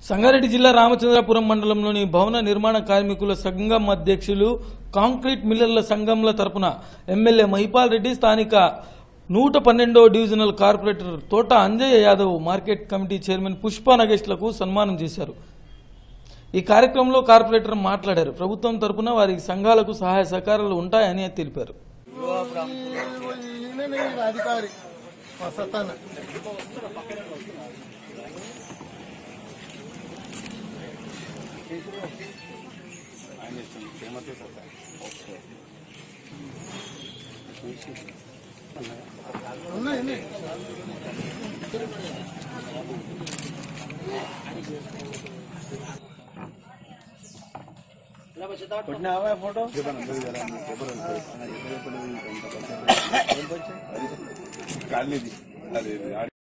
సంగారెడ్డి జిల్లా రామచంద్రాపురం మండలంలోని భవన నిర్మాణ కార్మికుల సంఘం అధ్యక్షులు కాంక్రీట్ మిల్లర్ల సంఘంల తరపున ఎమ్మెల్యే మహిపాల్ రెడ్డి స్థానిక నూట పన్నెండో divisional corporator Thota Anjaiah Yadav market committee chairman Pushpa నగేష్లకు సన్మానం చేశారు ఈ కార్యక్రమంలో కార్పొరేటర్ మాట్లాడారు ప్రభుత్వం తరపున వారి సంఘాలకు సహాయ సహకారాలు ఉంటాయని తెలిపారు ఈయననే ఈయన అధికారి మా సత్తాన ఉన్నాయి ఉన్నాయి. కాలనీది అదే